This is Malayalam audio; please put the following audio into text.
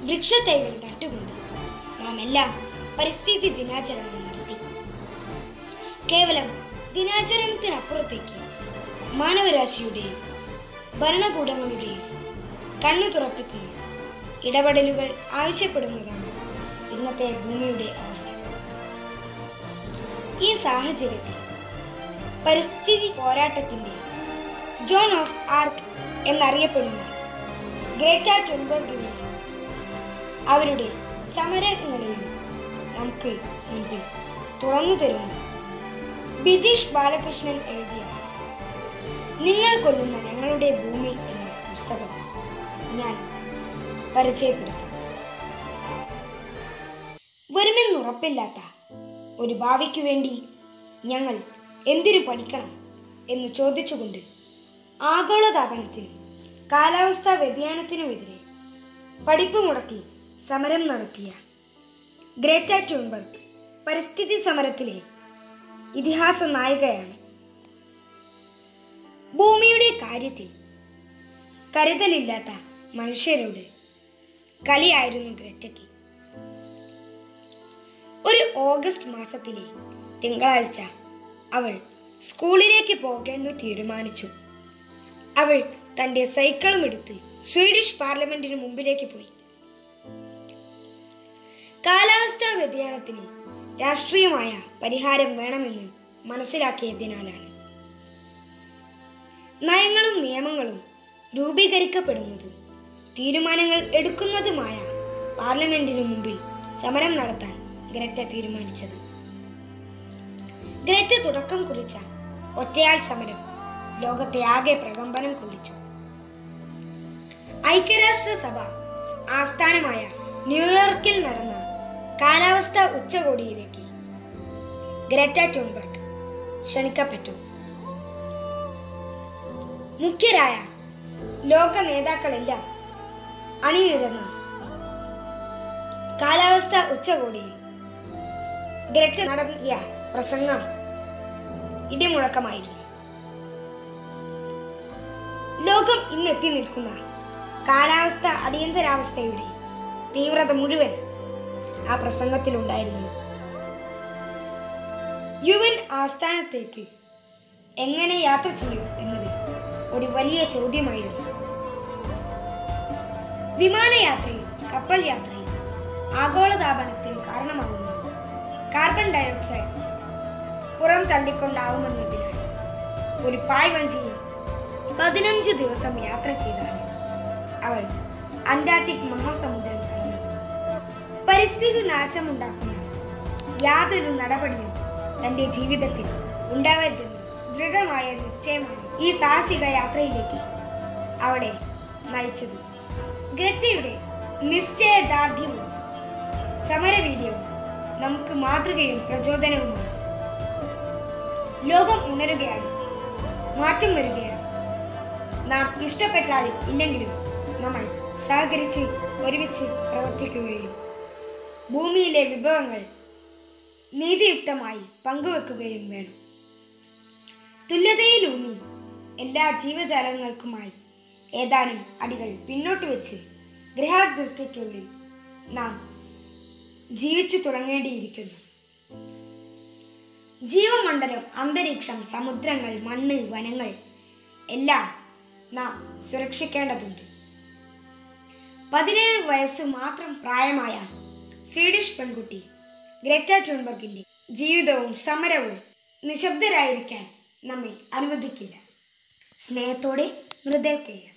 വൃക്ഷത്തൈകൾ നട്ടുകൊണ്ട് നാം എല്ലാം പരിസ്ഥിതി ദിനാചരണം നടത്തി കേവലം ദിനാചരണത്തിനപ്പുറത്തേക്ക് മാനവരാശിയുടെയും ഭരണകൂടങ്ങളുടെയും കണ്ണു തുറപ്പിക്കുന്ന ഇടപെടലുകൾ ആവശ്യപ്പെടുന്നതാണ് ഇന്നത്തെ ഭൂമിയുടെ അവസ്ഥ ഈ സാഹചര്യത്തിൽ പരിസ്ഥിതി പോരാട്ടത്തിന്റെ ജോൺ ഓഫ് ആർക്ക് എന്നറിയപ്പെടുന്ന ഗ്രേറ്റ ടുൻബർഗിനെ അവരുടെ സമരങ്ങളെയും നമുക്ക് മുൻപിൽ തുറന്നു തരുന്നു ബിജീഷ് ബാലകൃഷ്ണൻ എഴുതിയ നിങ്ങൾ കൊല്ലുന്ന ഞങ്ങളുടെ ഭൂമി എന്ന പുസ്തകം ഞാൻ പരിചയപ്പെടുത്തും വരുമെന്നുറപ്പില്ലാത്ത ഒരു ഭാവിക്ക് വേണ്ടി ഞങ്ങൾ എന്തിനു പഠിക്കണം എന്ന് ചോദിച്ചുകൊണ്ട് ആഗോളതാപനത്തിനും കാലാവസ്ഥാ വ്യതിയാനത്തിനുമെതിരെ പഠിപ്പ് മുടക്കി സമരം നടത്തിയ ഗ്രേറ്റ ട്യൂൺബർഗ് പരിസ്ഥിതി സമരത്തിലെ ഇതിഹാസ നായികയാണ് ഭൂമിയുടെ കാര്യത്തിൽ കരുതലില്ലാത്ത മനുഷ്യരോട് കളിയായിരുന്നു ഗ്രറ്റയ്ക്ക് ഒരു ഓഗസ്റ്റ് മാസത്തിലെ തിങ്കളാഴ്ച അവൾ സ്കൂളിലേക്ക് പോകേണ്ടു തീരുമാനിച്ചു അവൾ തന്റെ സൈക്കിളും എടുത്ത് സ്വീഡിഷ് പാർലമെന്റിന് മുമ്പിലേക്ക് പോയി കാലാവസ്ഥാ വ്യതിയാനത്തിന് രാഷ്ട്രീയമായ പരിഹാരം വേണമെന്ന് മനസ്സിലാക്കിയതിനാലാണ് നയങ്ങളും നിയമങ്ങളും രൂപീകരിക്കപ്പെടുന്നതും തീരുമാനങ്ങൾ എടുക്കുന്നതുമായ പാർലമെന്റിനു മുമ്പിൽ സമരം നടത്താൻ ഗ്രറ്റ തീരുമാനിച്ചത് ഗ്രറ്റ തുടക്കം കുറിച്ച ഒറ്റയാൾ സമരം ലോകത്തെ ആകെ പ്രകമ്പനം കൊള്ളിച്ചു ഐക്യരാഷ്ട്രസഭ ആസ്ഥാനമായ ന്യൂയോർക്കിൽ നടന്ന കാലാവസ്ഥാ ഉച്ചകോടിയിലേക്ക് ഗ്രറ്റ ടൂൺബർഗ് ക്ഷണിക്കപ്പെട്ടു മുഖ്യരായ ലോക നേതാക്കളെല്ലാം അണിനിരന്ന കാലാവസ്ഥാ ഉച്ചകോടിയിൽ ഗ്രറ്റ നടത്തിയ പ്രസംഗം ഇടിമുഴക്കമായിരുന്നു ലോകം ഇന്നെത്തി നിൽക്കുന്ന കാലാവസ്ഥ അടിയന്തരാവസ്ഥയുടെ തീവ്രത മുഴുവൻ ആ പ്രസംഗത്തിലുണ്ടായിരുന്നു യു എൻ ആസ്ഥാനത്തേക്ക് എങ്ങനെ യാത്ര ചെയ്യും എന്നത് ഒരു വലിയ ചോദ്യമായിരുന്നു വിമാനയാത്രയും കപ്പൽ യാത്രയും ആഗോളതാപനത്തിന് കാരണമാകുന്നു കാർബൺ ഡയോക്സൈഡ് പുറം തള്ളിക്കൊണ്ടാവുമെന്നതിനാൽ ഒരു പായ് വഞ്ചിയിൽ പതിനഞ്ചു ദിവസം യാത്ര ചെയ്താണ് അവൾ അന്റാർട്ടിക് മഹാസമുദ്രം കടന്നത് പരിസ്ഥിതി നാശമുണ്ടാക്കുന്ന യാതൊരു നടപടിയും തന്റെ ജീവിതത്തിൽ ഉണ്ടാവരുതെന്ന് ദൃഢമായ നിശ്ചയമാണ് ഈ സാഹസിക യാത്രയിലേക്ക് അവളെ നയിച്ചത് ഗ്രറ്റയുടെ നിശ്ചയദാർഢ്യവും സമരവീര്യവും നമുക്ക് മാതൃകയും പ്രചോദനവുമാണ് ലോകം ഉണരുകയാണ് മാറ്റം വരികയാണ് നാം ഇഷ്ടപ്പെട്ടാലും ഇല്ലെങ്കിലും നമ്മൾ സഹകരിച്ച് ഒരുമിച്ച് പ്രവർത്തിക്കുകയും ഭൂമിയിലെ വിഭവങ്ങൾ നീതിയുക്തമായി പങ്കുവെക്കുകയും വേണം തുല്യതയിലൂന്നി എല്ലാ ജീവജാലങ്ങൾക്കുമായി ഏതാനും അടികൾ പിന്നോട്ട് വെച്ച് ഗൃഹാതിർത്തിക്കുള്ളിൽ നാം ജീവിച്ചു തുടങ്ങേണ്ടിയിരിക്കുന്നു ജീവമണ്ഡലം അന്തരീക്ഷം സമുദ്രങ്ങൾ മണ്ണ് വനങ്ങൾ എല്ലാം നാം സുരക്ഷിക്കേണ്ടതുണ്ട് പതിനേഴ് വയസ്സ് മാത്രം പ്രായമായ സ്വീഡിഷ് പെൺകുട്ടി ഗ്രറ്റ ടൂൺബർഗിന്റെ ജീവിതവും സമരവും നിശബ്ദരായിരിക്കാൻ നമ്മെ അനുവദിക്കില്ല സ്നേഹത്തോടെ മൃദേവ് കെ എസ്